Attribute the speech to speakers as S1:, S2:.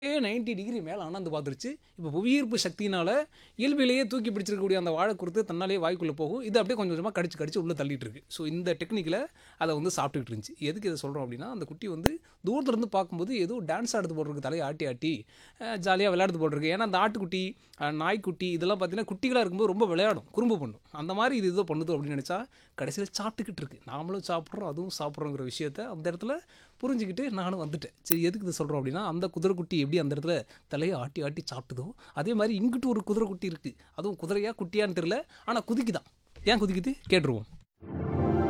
S1: ninety degree மேலே அண்ணாந்து பார்த்துருச்சு இப்போ புவியீர்ப்பு சக்தியினால் இயல்பிலேயே தூக்கி பிடிச்சிருக்கக்கூடிய அந்த வாழை குறுத்து தன்னாலே வாய்க்குள்ளே போகும் இது அப்படியே கொஞ்சம் கொஞ்சமாக கடிச்சு கடிச்சு உள்ளே தள்ளிட்டு இருக்கு ஸோ இந்த டெக்னிக்கில் அதை வந்து சாப்பிட்டுக்கிட்டு இருந்துச்சு எதுக்கு இதை சொல்கிறோம் அப்படின்னா அந்த குட்டி வந்து தூரத்துல இருந்து பார்க்கும்போது ஏதோ டான்ஸ் ஆடுறது போட்டிருக்கு தலையை ஆட்டி ஆட்டி ஜாலியாக விளையாடுறது போட்டிருக்கு ஏன்னா அந்த ஆட்டுக்குட்டி அஹ், நாய்க்குட்டி இதெல்லாம் பார்த்தீங்கன்னா குட்டிகளாக இருக்கும்போது ரொம்ப விளையாடும் குறும்பு பண்ணும் அந்த மாதிரி இது ஏதோ பண்ணுது அப்படின்னு நினச்சா கடைசியில் சாப்பிட்டுக்கிட்டு இருக்கு நாமளும் சாப்பிட்றோம் அதுவும் சாப்பிட்றோங்கிற விஷயத்த அந்த இடத்துல புரிஞ்சுக்கிட்டு நானும் வந்துட்டேன் சரி எதுக்கு இது சொல்கிறோம் அப்படின்னா அந்த குதிரைக்குட்டி எப்படி அந்த இடத்துல தலையை ஆட்டி ஆட்டி சாப்பிட்டுதோ அதே மாதிரி இங்கிட்டு ஒரு குதிரைக்குட்டி இருக்குது அதுவும் குதிரையா குட்டியான்னு தெரியல ஆனால் குதிக்குதான் ஏன் குதிக்குது கேட்டுருவோம்